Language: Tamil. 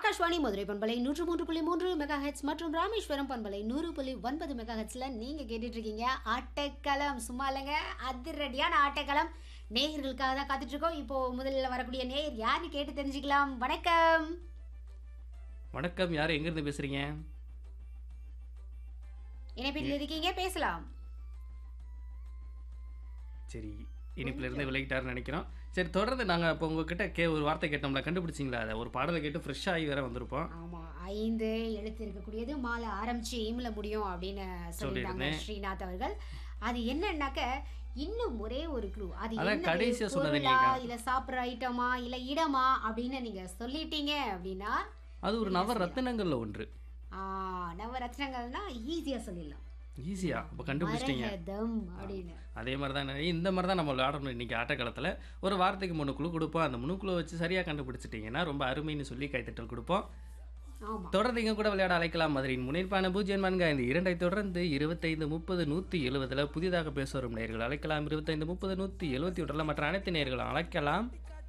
ஆகாஷ்வாணி மதுரை பண்பலை நூற்று மூன்று புள்ளி மூன்று மெகா ஹெட்ஸ் மற்றும் ராமேஸ்வரம் பண்பலை நூறு புள்ளி ஒன்பது மெகா ஹெட்ஸ்ல நீங்க கேட்டுட்டு இருக்கீங்க ஆட்டக்களம் சும்மா இல்லைங்க அதிரடியான ஆட்டக்களம் நேயர்களுக்காக தான் காத்துட்டு இருக்கோம் இப்போ முதல்ல வரக்கூடிய நேயர் யாருன்னு கேட்டு தெரிஞ்சுக்கலாம் வணக்கம் வணக்கம் யார் எங்கேருந்து பேசுகிறீங்க இணைப்பில் இருக்கீங்க பேசலாம் சரி இனிப்புல இருந்து விலகிட்டாருன்னு நினைக்கிறோம் சரி தொடர்ந்து நாங்கள் இப்போ உங்ககிட்ட கே ஒரு வார்த்தை கேட்டோம்ல கண்டுபிடிச்சிங்களா அதை ஒரு பாடலை கேட்டு ஃப்ரெஷ்ஷாக ஆகி வேற வந்திருப்போம் ஆமா ஐந்து எழுத்து இருக்கக்கூடியது மாலை ஆரம்பிச்சு இம்ல முடியும் அப்படின்னு சொல்லிட்டாங்க சொல்லியிருந்தேன். ஸ்ரீநாத் அவர்கள் அது என்னன்னாக்க இன்னும் ஒரே ஒரு க்ளூ அது அதான் என்னது? கடைசியா சொன்னது பொருளா, நீங்க. இல்ல சாப்பிடுற ஐட்டமா இல்ல இடமா அப்படின்னு நீங்க சொல்லிட்டீங்க அப்படின்னா அது ஒரு நவ ரத்தினங்களில் ஒன்று ஆ, நவரத்னங்கள்னா ஈஸியா சொல்லிடலாம் ஈஸியாக இப்போ கண்டுபிடிச்சிட்டீங்க மரகதம் அப்படின்னு அதே மாதிரி தான் இந்த மாதிரி தான் நம்ம விளையாடணும் இன்றைக்கி ஆட்டக்காலத்தில் ஒரு வார்த்தைக்கு மூணு குழு கொடுப்போம் அந்த மூணு குழு வச்சு சரியாக கண்டுபிடிச்சிட்டிங்கன்னா ரொம்ப அருமைன்னு சொல்லி கைத்தட்டல் கொடுப்போம் ஆமா தொடர்ந்து இங்க கூட விளையாட அழைக்கலாம் மதுரையின் முனைப்பான பூஜ்ஜியம் நான்கு ஐந்து இரண்டை தொடர்ந்து இருபத்தைந்து முப்பது நூற்றி எழுபதில் புதிதாக பேச வரும் நேர்கள் அழைக்கலாம் இருபத்தைந்து முப்பது நூற்றி எழுபத்தி ஒன்றில் மற்ற அனைத்து நேர்களும் அழைக்கலாம்